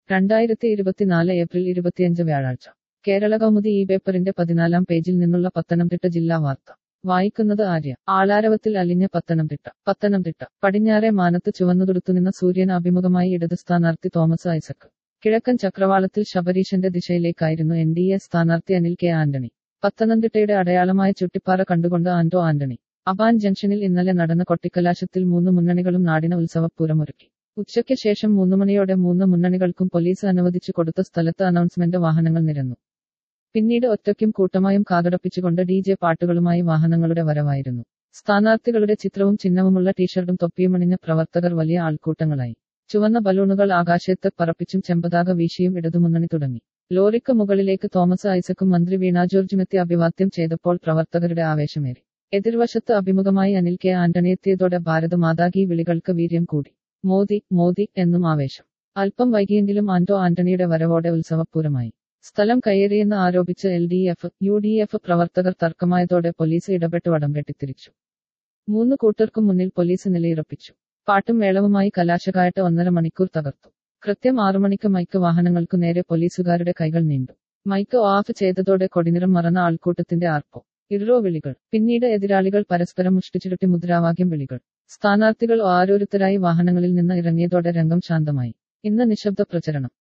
രണ്ടായിരത്തി ഇരുപത്തിനാല് ഏപ്രിൽ ഇരുപത്തിയഞ്ച് വ്യാഴാഴ്ച കേരള കൗമുദി ഈ പേപ്പറിന്റെ പതിനാലാം പേജിൽ നിന്നുള്ള പത്തനംതിട്ട ജില്ലാ വാർത്ത വായിക്കുന്നത് ആര്യ ആളാരവത്തിൽ അലിഞ്ഞ പത്തനംതിട്ട പത്തനംതിട്ട പടിഞ്ഞാറെ മാനത്ത് ചുവന്നുതുടുത്തുനിന്ന സൂര്യൻ അഭിമുഖമായി ഇടത് സ്ഥാനാർത്ഥി തോമസ് ഐസക് കിഴക്കൻ ചക്രവാളത്തിൽ ശബരീശന്റെ ദിശയിലേക്കായിരുന്നു എൻ ഡി എ സ്ഥാനാർത്ഥി അനിൽ കെ ആന്റണി പത്തനംതിട്ടയുടെ അടയാളമായ ചുട്ടിപ്പാറ കണ്ടുകൊണ്ട് ആന്റോ ആന്റണി അബാൻ ജംഗ്ഷനിൽ ഇന്നലെ നടന്ന കൊട്ടിക്കലാശത്തിൽ മൂന്ന് മുന്നണികളും നാടിന ഉത്സവപ്പൂരമൊരുക്കി ഉച്ചയ്ക്ക് ശേഷം മൂന്ന് മണിയോടെ മൂന്ന് മുന്നണികൾക്കും പോലീസ് അനുവദിച്ചു കൊടുത്ത സ്ഥലത്ത് അനൗൺസ്മെന്റ് വാഹനങ്ങൾ നിരന്നു പിന്നീട് ഒറ്റയ്ക്കും കൂട്ടമായും കാതടപ്പിച്ചുകൊണ്ട് ഡി ജെ പാട്ടുകളുമായി വാഹനങ്ങളുടെ വരവായിരുന്നു സ്ഥാനാർത്ഥികളുടെ ചിത്രവും ചിഹ്നവുമുള്ള ടീഷർട്ടും തൊപ്പിയുമണിഞ്ഞ പ്രവർത്തകർ വലിയ ആൾക്കൂട്ടങ്ങളായി ചുവന്ന ബലൂണുകൾ ആകാശത്ത് പറപ്പിച്ചും ചെമ്പതാക വീശിയും ഇടതുമുന്നണി തുടങ്ങി ലോറിക്ക് മുകളിലേക്ക് തോമസ് ഐസക്കും മന്ത്രി വീണ ജോർജുമെത്തി അഭിവാദ്യം ചെയ്തപ്പോൾ പ്രവർത്തകരുടെ ആവേശമേറി എതിർവശത്ത് അഭിമുഖമായി അനിൽ കെ ആന്റണി എത്തിയതോടെ ഭാരത മാതാകി വിളികൾക്ക് വീര്യം കൂടി മോദി മോദി എന്നും ആവേശം അല്പം വൈകിയെങ്കിലും ആന്റോ ആന്റണിയുടെ വരവോടെ ഉത്സവപൂരമായി സ്ഥലം കയ്യേറിയെന്ന് ആരോപിച്ച് L D F U D F പ്രവർത്തകർ തർക്കമായതോടെ പോലീസ് ഇടപെട്ട് വടം വെട്ടിത്തിരിച്ചു മൂന്ന് കൂട്ടർക്കും മുന്നിൽ പോലീസ് നിലയുറപ്പിച്ചു പാട്ടും മേളവുമായി കലാശകായിട്ട് ഒന്നര മണിക്കൂർ തകർത്തു കൃത്യം ആറു മണിക്ക് മൈക്ക് വാഹനങ്ങൾക്കു നേരെ പോലീസുകാരുടെ കൈകൾ നീണ്ടു മൈക്ക് ഓഫ് ചെയ്തതോടെ കൊടിനിറം മറന്ന ആൾക്കൂട്ടത്തിന്റെ ആർപ്പോ ഇറോ വിളികൾ പിന്നീട് എതിരാളികൾ പരസ്പരം മുഷ്ടിച്ചുരുട്ടി മുദ്രാവാക്യം വിളികൾ സ്ഥാനാർത്ഥികൾ ഓരോരുത്തരായി വാഹനങ്ങളിൽ നിന്ന് ഇറങ്ങിയതോടെ രംഗം ശാന്തമായി ഇന്ന് നിശബ്ദ പ്രചരണം